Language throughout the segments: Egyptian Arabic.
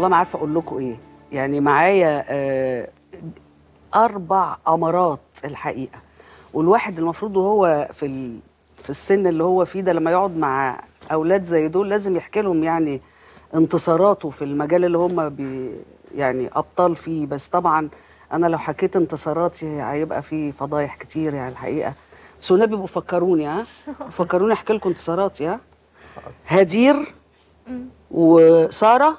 والله ما عارفه اقول لكم ايه يعني معايا آه، اربع امارات الحقيقه والواحد المفروض وهو في ال... في السن اللي هو فيه ده لما يقعد مع اولاد زي دول لازم يحكي لهم يعني انتصاراته في المجال اللي هم بي يعني ابطال فيه بس طبعا انا لو حكيت انتصاراتي هيبقى في فضايح كتير يعني الحقيقه بس والنبي بيبقوا فكروني ها فكروني احكي لكم انتصاراتي ها هدير وساره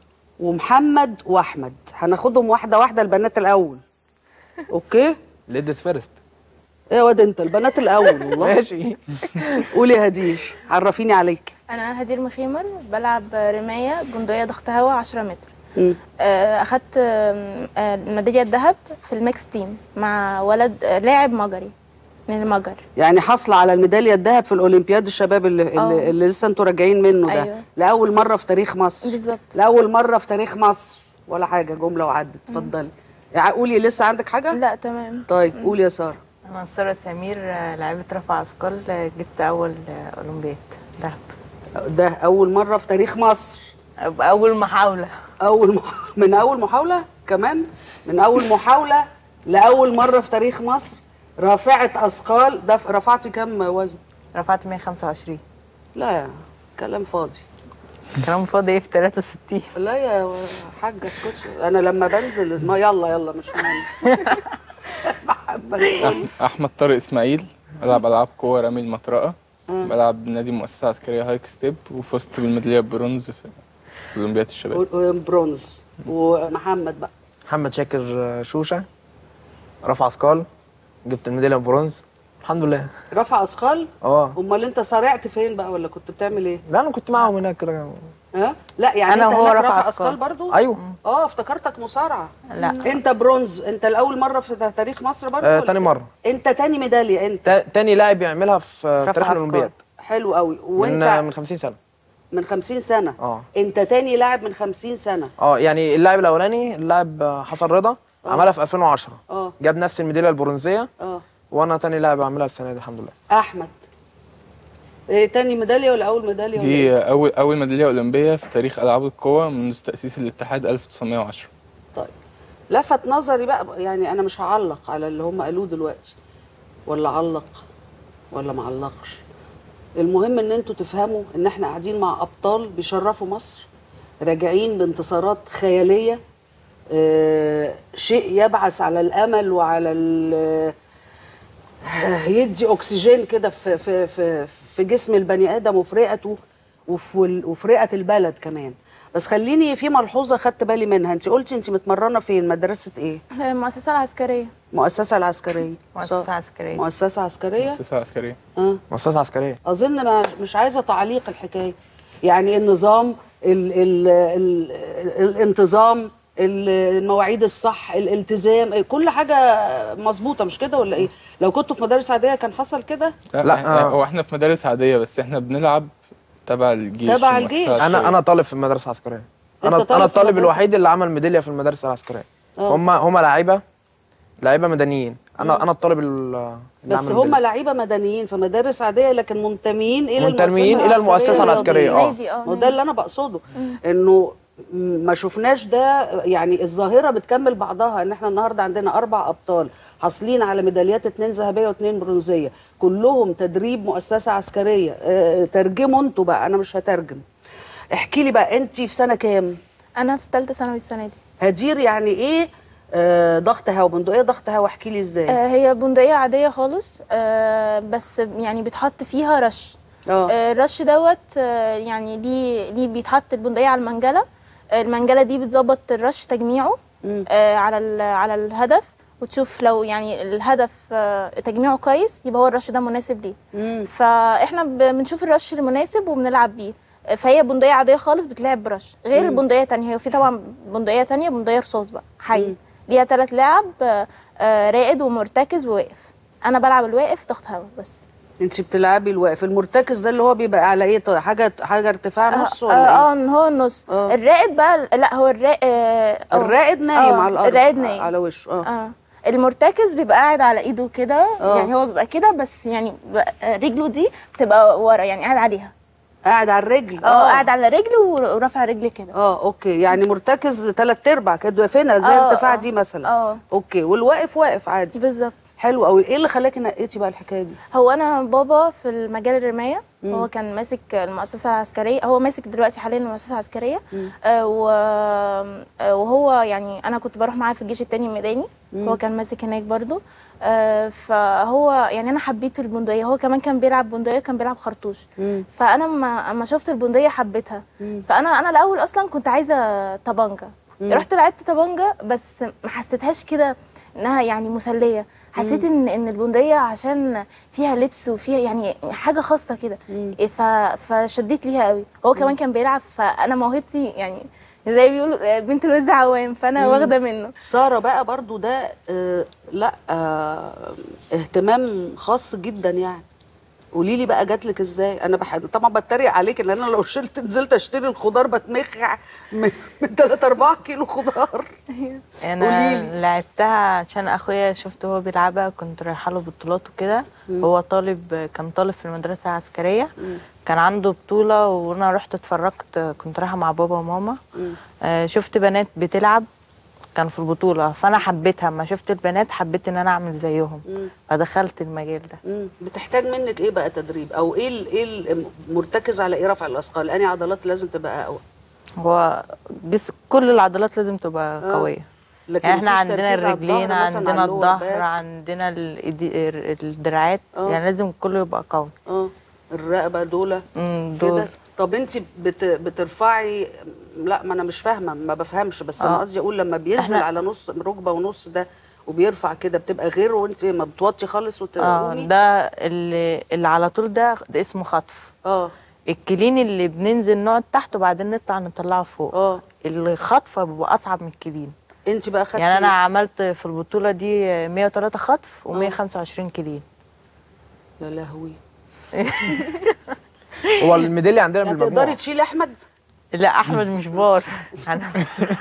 ومحمد واحمد هناخدهم واحده واحده البنات الاول اوكي ليديز فيرست ايه يا واد انت البنات الاول والله ماشي قولي يا هدير عرفيني عليك انا هدير مخيمر بلعب رمايه جنديه ضغط هواء 10 متر مم. آه، اخدت آم، آه، الميداليه الذهب في الميكس تيم مع ولد آه، لاعب مجري من المجر يعني حاصله على الميداليه الذهب في الاولمبياد الشباب اللي, آه. اللي, اللي لسه انتوا راجعين منه ده أيوة. لاول مره في تاريخ مصر بالظبط. لاول مره في تاريخ مصر ولا حاجه جمله وعدت اتفضلي يعني قولي لسه عندك حاجه لا تمام طيب قولي يا ساره أنا سارة سمير آه، لاعبة رفع أثقال آه، جبت أول آه، أولمبياد دهب ده اول مره في تاريخ مصر أول محاولة اول مح... من اول محاوله كمان من اول محاوله لاول مره في تاريخ مصر رافعه اثقال ده ف- رفعتي كام وزن رفعت 125 لا يا كلام فاضي كلام فاضي إيه في 63 لا يا حاجه اسكتش انا لما بنزل ما يلا يلا مش مهم محمد قولي. احمد طارق اسماعيل بلعب العاب قوه رمي المطرقه بلعب نادي مؤسسه عسكريه هايك ستيب وفزت بالميداليه برونز في اولمبياد الشباب و- برونز ومحمد بقى محمد شاكر آه، شوشه رفع اثقال جبت الميداليه برونز الحمد لله رفع اثقال اه امال انت صارعت فين بقى ولا كنت بتعمل ايه لا انا كنت معاهم هناك كده ها لا يعني أنا انت وهو هناك رفع رفع أثقال. اثقال برضو ايوه اه افتكرتك مصارعه لا انت برونز انت الاول مره في تاريخ مصر برضو آه ولا تاني إيه؟ مره انت تاني ميداليه انت تا- تاني لاعب يعملها في في رفع تاريخ أثقال. الاولمبياد حلو قوي من وانت آه، من 50 سنه من 50 سنه اه انت تاني لاعب من 50 سنه اه يعني اللاعب الاولاني اللاعب آه، حسن رضا عملها في 2010 اه جاب نفس الميداليه البرونزيه اه وانا تاني لاعب اعملها السنه دي الحمد لله احمد ايه تاني ميداليه ولا اول ميداليه ولا دي إيه؟ اول اول ميداليه اولمبيه في تاريخ العاب القوه منذ تاسيس الاتحاد 1910 طيب لفت نظري بقى يعني انا مش هعلق على اللي هم قالوه دلوقتي ولا علق ولا ما علقش المهم ان انتوا تفهموا ان احنا قاعدين مع ابطال بيشرفوا مصر راجعين بانتصارات خياليه آه شيء يبعث على الامل وعلى ال- يدي اكسجين كده في في في في جسم البني ادم وفي رئته وفي ال- وفي رئه البلد كمان بس خليني في ملحوظه خدت بالي منها انت قلتي انت متمرنه فين مدرسه ايه آه، المؤسسه العسكريه مؤسسه العسكريه مؤسسة صح؟ عسكرية مؤسسه عسكريه مؤسسه عسكريه اه مؤسسه عسكريه اظن ما مش عايزه تعليق الحكايه يعني النظام ال ال ال الانتظام ال- المواعيد الصح الالتزام كل حاجه مظبوطه مش كده ولا ايه لو كنتوا في مدارس عاديه كان حصل كده لا, لا، إحنا- آه. هو احنا في مدارس عاديه بس احنا بنلعب تبع الجيش تبع المؤسسة الجيش. العسكرية. انا انا طالب في المدرسه العسكريه انا طالب انا في الطالب المدرسة؟ الوحيد اللي عمل ميداليه في المدارس العسكريه آه. هم هم لعيبه لعيبه مدنيين انا انا الطالب ال- اللي بس عمل هم ميدالية. لعيبه مدنيين في مدارس عاديه لكن منتمين الى منتمين المؤسسة إلى المؤسسة العسكرية، الرياضية. آه. نادي اه ما ده اللي انا بقصده انه ما شفناش ده يعني الظاهره بتكمل بعضها ان احنا النهارده عندنا اربع ابطال حاصلين على ميداليات اتنين ذهبيه واتنين برونزيه كلهم تدريب مؤسسه عسكريه اه ترجموا انتوا بقى انا مش هترجم احكي لي بقى انت في سنه كام انا في ثالثه ثانوي السنه دي هدير يعني ايه آه ضغط هوا بندقيه ضغط هوا احكي لي ازاي آه، هي بندقيه عاديه خالص آه، بس يعني بيتحط فيها رش اه آه، الرش دوت آه، يعني ليه ليه بيتحط البندقيه على المنجله آه، المنجله دي بتظبط الرش تجميعه مم. آه، على ال- على الهدف وتشوف لو يعني الهدف آه، تجميعه كويس يبقى هو الرش ده مناسب ليه مم. فاحنا ب- بنشوف الرش المناسب وبنلعب بيه آه، فهي بندقيه عاديه خالص بتلعب برش غير البندقيه تانية هي في طبعا بندقيه تانية بندقيه رصاص بقى حي ليها ثلاث لعب آه، آه، رائد ومرتكز وواقف انا بلعب الواقف ضغط هوا بس انت بتلعبي الواقف المرتكز ده اللي هو بيبقى على ايه طيب حاجه حاجه ارتفاع نص اه ولا ايه اه إن هو النص آه. الرائد بقى لا هو الرائد آه الرائد نايم آه، على الارض الرائد نايم على وشه اه اه المرتكز بيبقى قاعد على ايده كده آه. يعني هو بيبقى كده بس يعني بيبقى- آه، رجله دي بتبقى ورا يعني قاعد عليها قاعد على الرجل اه قاعد على رجلي ور- ورافع رجلي كده اه اوكي يعني مرتكز ثلاث ارباع كده فين زي آه، ارتفاع آه. دي مثلا اه اوكي والواقف واقف عادي بالظبط حلو قوي ايه اللي خلاكي نقيتي بقى الحكايه دي هو انا بابا في المجال الرمايه هو كان ماسك المؤسسه العسكريه هو ماسك دلوقتي حاليا المؤسسه العسكريه آه و... آه وهو يعني انا كنت بروح معاه في الجيش التاني الميداني هو كان ماسك هناك برضو آه فهو يعني انا حبيت البندقيه هو كمان كان بيلعب بندقيه كان بيلعب خرطوش فانا اما اما شفت البندقيه حبيتها فانا انا الاول اصلا كنت عايزه طبنجه رحت لعبت طبنجه بس ما حسيتهاش كده انها يعني مسليه حسيت ان ان البندقيه عشان فيها لبس وفيها يعني حاجه خاصه كده ف فشديت ليها قوي هو كمان كان بيلعب فانا موهبتي يعني زي بيقولوا بنت الوز عوام فانا واخده منه ساره بقى برضو ده آه لا آه اهتمام خاص جدا يعني قولي لي بقى جات لك ازاي انا بح... طبعا بتريق عليك لان انا لو شلت نزلت اشتري الخضار بتمخع من 3 4 كيلو خضار انا قوليلي. لعبتها عشان اخويا شفته هو بيلعبها كنت رايحه له بطولات وكده هو طالب كان طالب في المدرسه العسكريه كان عنده بطوله وانا رحت اتفرجت كنت رايحه مع بابا وماما آه شفت بنات بتلعب كان في البطوله فانا حبيتها اما شفت البنات حبيت ان انا اعمل زيهم فدخلت المجال ده مم. بتحتاج منك ايه بقى تدريب او ايه ال... ايه ال- مرتكز على ايه رفع الاثقال انهي عضلات لازم تبقى اقوى هو جس كل العضلات لازم تبقى آه. قويه لكن يعني احنا مفيش عندنا تركيز على الرجلين الظهر مثلاً، عندنا على اللور الظهر باك؟ عندنا الإيدي- ال- الدراعات آه. يعني لازم كله يبقى قوي اه الرقبه دول امم دول كده طب انت بت... بترفعي لا ما انا مش فاهمه ما بفهمش بس انا آه. قصدي اقول لما بينزل إحنا- على نص ركبه ونص ده وبيرفع كده بتبقى غير وانت ما بتوطي خالص اه وتقومي ده اللي, اللي على طول ده ده اسمه خطف اه الكلين اللي بننزل نقعد تحت وبعدين نطلع نطلعه فوق اه الخطفه بيبقى اصعب من الكلين انت بقى خدتي يعني انا عملت في البطوله دي 103 خطف و125 كلين يا لهوي هو الميداليه عندنا لا بالمجموع تقدري تشيلي احمد لا احمد مش بار انا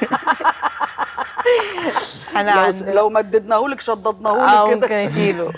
انا لو عند... لو مددناهولك شددناهولك اه كده ممكن اشيله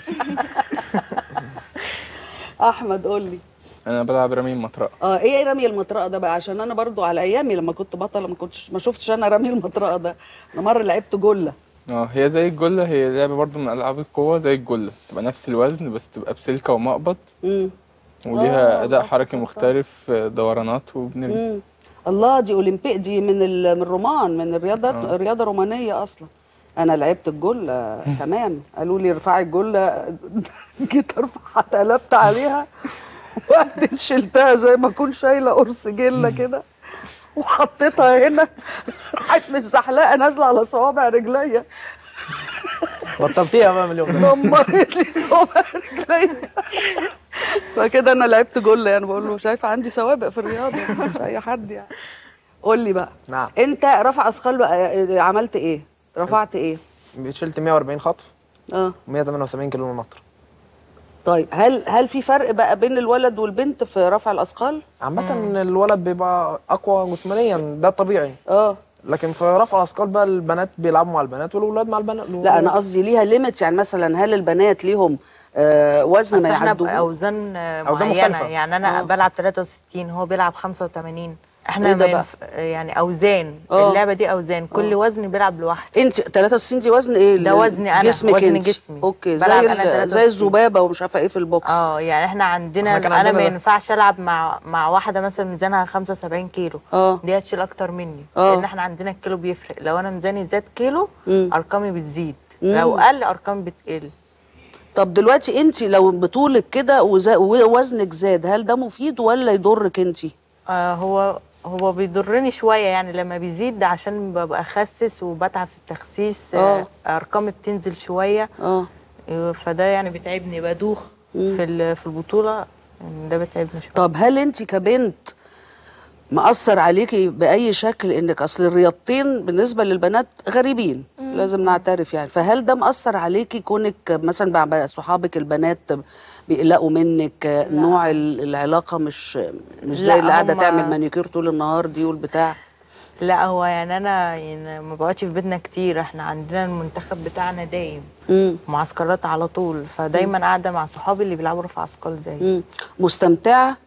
احمد قول لي انا بلعب رمي المطرقه اه ايه رمي المطرقه ده بقى عشان انا برضو على ايامي لما كنت بطله ما كنتش ما شفتش انا رمي المطرقه ده انا مره لعبت جله اه هي زي الجله هي لعبه برضو من العاب القوه زي الجله تبقى نفس الوزن بس تبقى بسلكه ومقبض امم وليها آه، اداء آه، حركي آه. مختلف دورانات وبنرمي امم الله دي اولمبيك دي من ال- من الرومان من الرياضه آه. رياضه رومانيه اصلا انا لعبت الجله تمام قالوا لي ارفعي الجله جيت ارفع اتقلبت عليها وبعدين شلتها زي ما اكون شايله قرص جله كده وحطيتها هنا راحت متزحلقه نازله على صوابع رجليا بطلتيها بقى من اليوم ده دمرت لي صوابع رجليا فكده انا لعبت جله يعني بقول له شايفه عندي سوابق في الرياضه مش اي حد يعني قول لي بقى نعم انت رفع اثقال بقى عملت ايه رفعت ايه شلت 140 خطف اه 178 كيلو نطر طيب هل هل في فرق بقى بين الولد والبنت في رفع الاثقال عامة الولد بيبقى أقوى جسمانيا ده طبيعي اه لكن في رفع أثقال بقى البنات بيلعبوا مع البنات والولاد مع البنات لا انا قصدي ليها ليميت يعني مثلا هل البنات ليهم آه وزن بس ما احنا يعدوه باوزان آه، أوزان معينه مختلفة. يعني انا آه. بلعب 63 هو بيلعب 85 احنا إيه ده ما بقى؟ ينف... يعني اوزان آه. اللعبه دي اوزان كل وزن بيلعب لوحده انت 63 دي وزن ايه ده ال- وزني أنا، جسمك وزن انت. جسمي. اوكي زي بلعب ال- أنا زي 63. الذبابه ومش عارفه ايه في البوكس اه يعني احنا عندنا إحنا كان انا عندنا ما ده. ينفعش العب مع مع واحده مثلا ميزانها 75 كيلو اه دي هتشيل اكتر مني آه. لان احنا عندنا الكيلو بيفرق لو انا ميزاني زاد كيلو مم. ارقامي بتزيد مم. لو قل ارقامي بتقل طب دلوقتي انت لو بطولك كده وز- ووزنك زاد هل ده مفيد ولا يضرك انت آه هو هو بيضرني شويه يعني لما بيزيد ده عشان ببقى اخسس وبتعب في التخسيس آه ارقامي بتنزل شويه اه آه، فده يعني بيتعبني بدوخ في ال- في البطوله يعني ده بيتعبني شويه طب هل انت كبنت مأثر عليكي بأي شكل انك اصل الرياضتين بالنسبة للبنات غريبين لازم نعترف يعني فهل ده مأثر عليكي كونك مثلا مع صحابك البنات بيقلقوا منك نوع ال- العلاقة مش مش زي لا، اللي قاعدة هما- تعمل مانيكير طول النهار دي والبتاع لا هو يعني انا يعني ما بقعدش في بيتنا كتير احنا عندنا المنتخب بتاعنا دايم مم. معسكرات على طول فدايما قاعده مع صحابي اللي بيلعبوا رفع اثقال زي مم. مستمتعة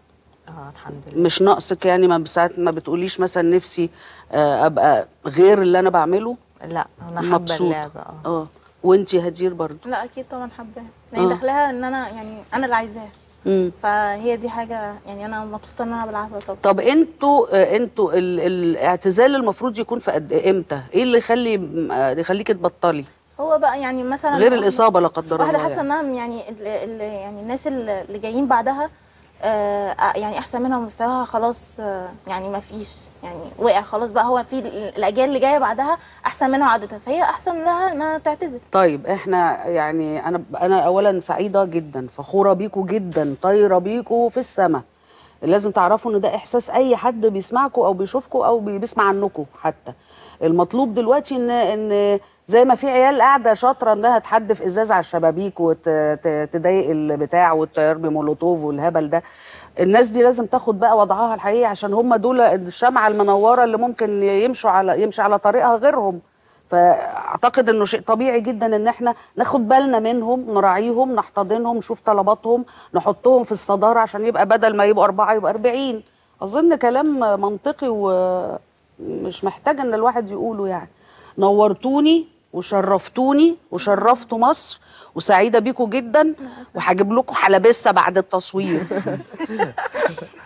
اه الحمد لله مش ناقصك يعني ما ساعات ما بتقوليش مثلا نفسي آه، ابقى غير اللي انا بعمله لا انا حابه مبسوطة. اللعبه اه اه وانتي هدير برضو لا اكيد طبعا حباها آه. لان داخلها ان انا يعني انا اللي عايزاها مم. فهي دي حاجه يعني انا مبسوطه ان انا بلعبها طبعا طب انتوا آه، انتوا ال- الاعتزال المفروض يكون في قد امتى ايه اللي يخلي آه، يخليكي تبطلي هو بقى يعني مثلا غير واحدة- الاصابه لا قدر الله واحده حاسه يعني. انها يعني ال- ال- يعني الناس اللي اللي جايين بعدها آه يعني احسن منها ومستواها خلاص آه يعني ما فيش يعني وقع خلاص بقى هو في ال- الاجيال اللي جايه بعدها احسن منها عادة فهي احسن لها انها تعتزل طيب احنا يعني انا انا اولا سعيده جدا فخوره بيكوا جدا طايره بيكوا في السماء لازم تعرفوا ان ده احساس اي حد بيسمعكوا او بيشوفكوا او بي- بيسمع عنكم حتى المطلوب دلوقتي ان ان زي ما في عيال قاعده شاطره انها تحدف ازاز على الشبابيك وتضايق البتاع والتيار بمولوتوف والهبل ده الناس دي لازم تاخد بقى وضعها الحقيقي عشان هم دول الشمعه المنوره اللي ممكن يمشوا على يمشي على طريقها غيرهم فاعتقد انه شيء طبيعي جدا ان احنا ناخد بالنا منهم نراعيهم نحتضنهم نشوف طلباتهم نحطهم في الصداره عشان يبقى بدل ما يبقوا اربعه يبقى 40 اظن كلام منطقي ومش محتاج ان الواحد يقوله يعني نورتوني وشرفتوني وشرفتوا مصر وسعيده بيكم جدا وهجيب لكم حلبسه بعد التصوير